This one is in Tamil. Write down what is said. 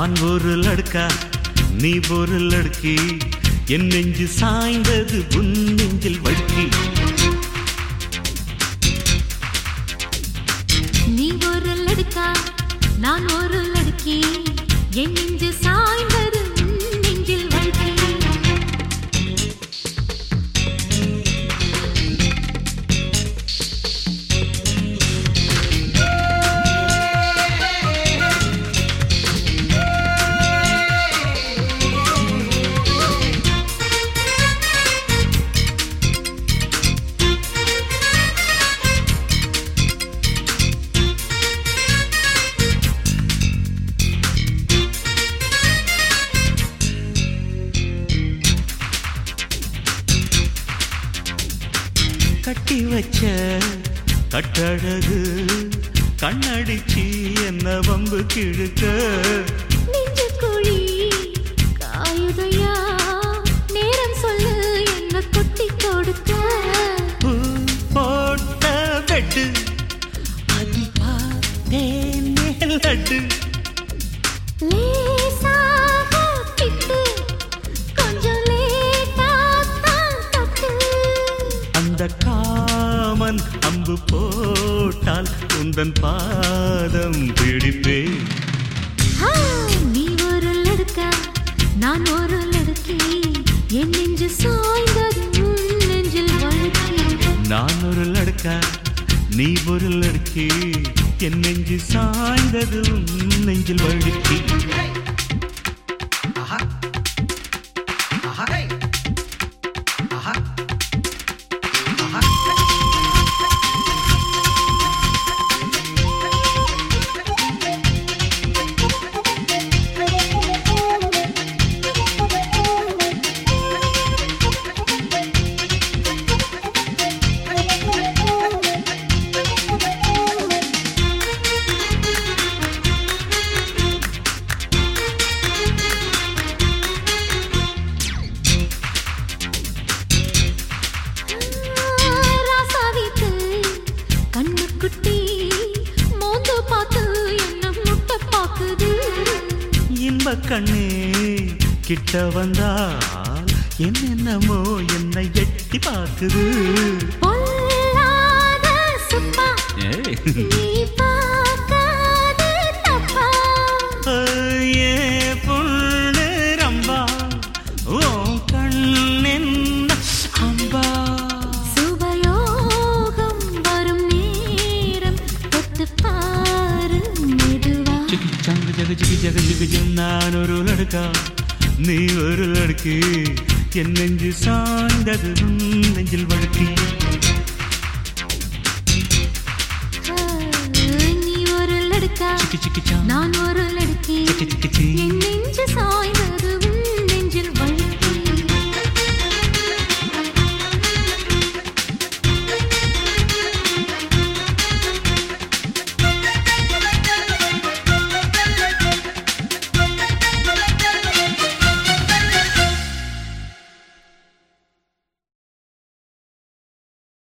நான் ஒரு லடுக்கா நீ ஒரு லடுக்கி என் நெஞ்சு சாய்ந்தது உன் நெஞ்சில் வழுக்கி நீ ஒரு லடுக்கா நான் ஒரு லடுக்கி என் நெஞ்சு சாய்ந்தது உன் நெஞ்சில் வழுக்கி கட்டி வச்ச கட்டழகு கண்ணடிச்சு என்ன வம்பு கிழக்க நெஞ்சு குழி காயுதையா நேரம் சொல்லு என்ன கொட்டி கொடுக்க பூ போட்ட பெட்டு அது பார்த்தேனே லட்டு லேசாக கிட்டு கொஞ்சம் லேட்டா தான் தட்டு அந்த காமன் அம்பு போட்டால் உந்தன் பாதம் பிடிப்பேன் ஆ, நீ ஒரு லடுக்கா நான் ஒரு லடுக்கி என் நெஞ்சு சாய்ந்தது உன் நெஞ்சில் வழுக்கி நான் ஒரு லடுக்கா நீ ஒரு லடுக்கி என் நெஞ்சு சாய்ந்தது உன் நெஞ்சில் வழுக்கி ராசாவிக்கு கண்ணுக்குட்டி மோந்து பார்த்து என்ன முட்டை பாக்குது இன்ப கண்ணே கிட்ட வந்தால் என்னென்னமோ என்னை எட்டி பார்க்குது பொல்லாத சுப்பா ஏய். நீ பார்க்காத தப்பா ஏ பொண்ணு ரம்பா ஓ கண்ணென்ன அம்பா சுபயோகம் வரும் நேரம் தொட்டு பாரு மெதுவா சிக்கி சங்கு ஜக ஜிகி ஜக ஜிகி ஜிம் நான் ஒரு லடுக்கா நீ ஒரு லடுக்கு என் நெஞ்சு சாய்ந்தது உன் நெஞ்சில் வழுக்கி ஆ, நீ ஒரு லடுக்கா சிக்கி சிக்கி சாங் நான் ஒரு லடுக்கி சிக்கி சிக்கி சீ என் நெஞ்சு சா